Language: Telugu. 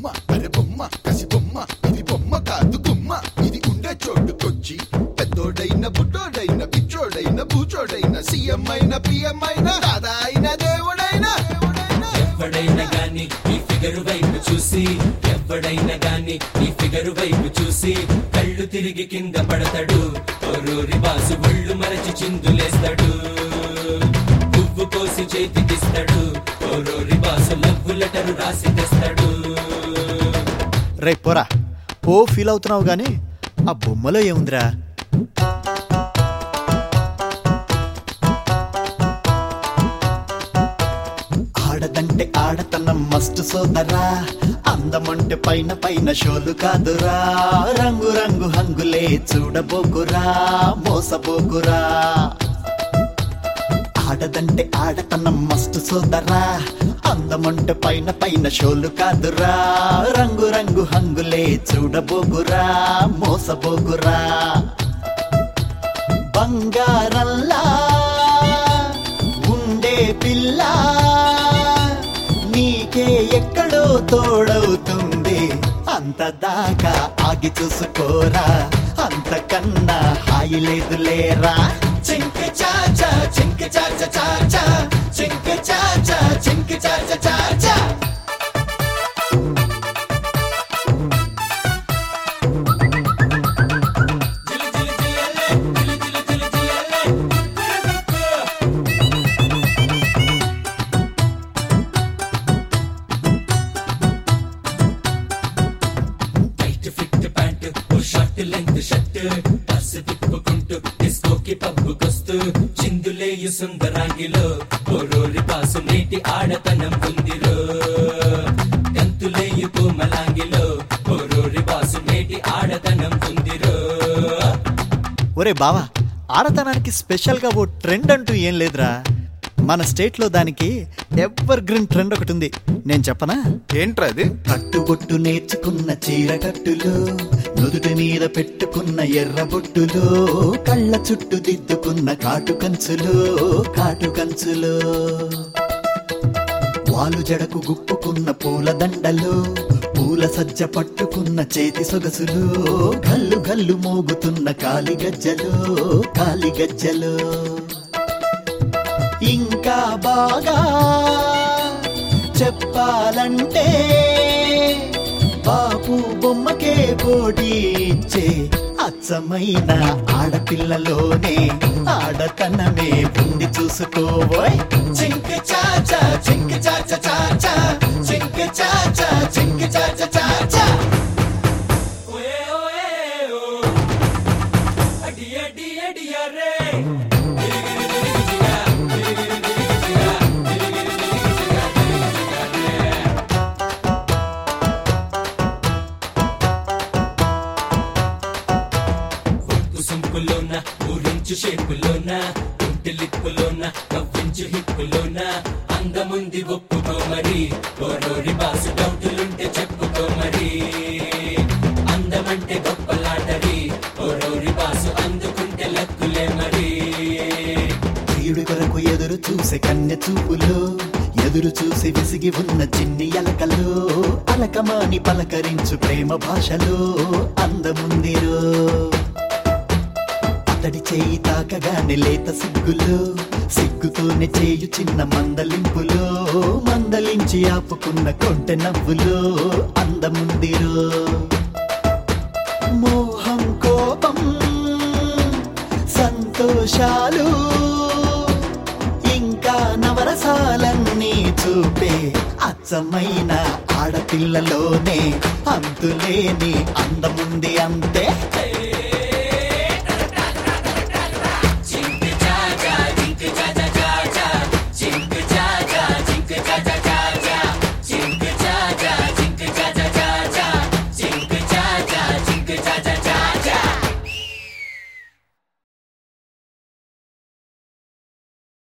బొమ్మ అరే బొమ్మ కసి బొమ్మ ఇది బొమ్మ కాదు గుమ్మ ఇది ఉండే చోటుకొచ్చి పెద్దోడైన బుడ్డోడైన పిచ్చోడైన బూచోడైన సీఎం అయిన పిఎం అయిన దాదా అయిన దేవుడైన ఎవడైనా గాని ఈ ఫిగర్ వైపు చూసి ఎవడైనా గాని ఈ ఫిగర్ వైపు చూసి కళ్ళు తిరిగి కింద పడతాడు ఓరోరి బాసు ఒళ్ళు మరచి చిందులేస్తాడు పువ్వు కోసి చేతికిస్తాడు ఓరోరి బాసు లవ్వు లెటరు రాసి తెస్తాడు రే పోరా ఓ ఫీల్ అవుతున్నావు గానీ ఆ బొమ్మలో ఏముందిరా ఆడదంటే ఆడతనం మస్తు సోదరా అందమంటే పైన పైన షోలు కాదురా రంగు రంగు హంగులే చూడబోకురా మోసబోకురా ఆడదంటే ఆడతనం మస్తు సోదరా అందమంటే పైన పైన షోలు కాదురా రంగు రంగు హంగులే చూడబోగురా మోసబోగురా బంగారల్లా ఉండే పిల్ల నీకే ఎక్కడో తోడవుతుంది అంత దాకా ఆగి చూసుకోరా అంతకన్నా హాయి లేదు లేరా చింక చాచా చింక చాచా చాచా చింక చాచా చింక చాచా చాచా జిలి జిలి జియలే, జిలి జిలి జిలి జియలే, కురుకురు. టైట్ ఫిట్ ప్యాంట్ ఓ షార్ట్ లెంత్ షర్ట్ పర్సు తిప్పుకుంటూ డిస్కోకి పబ్బుకొస్తూ చిందులేయు సుందరాంగిలో ఓరోరి పాసు నేటి ఆడతనం ఉందిరో గంతులేయు కోమలాంగిలో ఓరోరి పాసు నేటి ఆడతనం ఉందిరో ఒరే బావా ఆడతనానికి స్పెషల్గా ఓ ట్రెండ్ అంటూ ఏం లేదురా మన స్టేట్లో దానికి ఎవర్ గ్రీన్ ట్రెండ్ ఒకటి ఉంది నేను చెప్పనా ఏంట్రా అది కట్టుబొట్టు నేర్చుకున్న చీర కట్టులు నుదుటి మీద పెట్టుకున్న ఎర్ర బొట్టులు కళ్ళ చుట్టూ దిద్దుకున్న కాటు కంచులు కాటు కంచులు వాలు జడకు గుప్పుకున్న పూల దండలు పూల సజ్జ పట్టుకున్న చేతి సొగసులు గల్లు గల్లు మోగుతున్న కాలి గజ్జలు కాలి గజ్జలు ఇంకా బాగా చెప్పాలంటే బాపు బొమ్మకే పోటీ ఇచ్చే అచ్చమైన ఆడపిల్లలోనే ఆడతనమే ఉంది చూసుకోబోయ్ చింక చాచా చింక చాచా చాచా చింక చాచా చింక చాచా చాచా ఓయే ఓయే ఓ అడి అడి అడి అరే ఒట్టు సొంపులోన ఊరించు షేపులోన ఒంటి లిప్పులోన నవ్వించు హిప్పులోన అందముంది ఒప్పుకో మరి ఓరోరి బాసు డౌటులుంటే చెప్పుకో మరి అందమంటే గొప్పలాటరి ఓరోరి బాసు అందుకుంటే లక్కులే మరి ప్రియుడి కొరకు ఎదురు చూసే కన్నె చూపులు ఎదురు చూసి విసిగి ఉన్న చిన్ని అలకలు అలకమాని పలకరించు ప్రేమ భాషలో అందముందిరో అతడి చేయి తాకగానే లేత సిగ్గులు సిగ్గుతోనే చేయు చిన్న మందలింపులో మందలించి ఆపుకున్న కొంటె నవ్వులో అందముందిరో మోహం కోపం సంతోషాలు ఇంకా నవరసాలన్నీ చూపే అచ్చమైన ఆడపిల్లలోనే అంతులేని అందముంది అంతే హే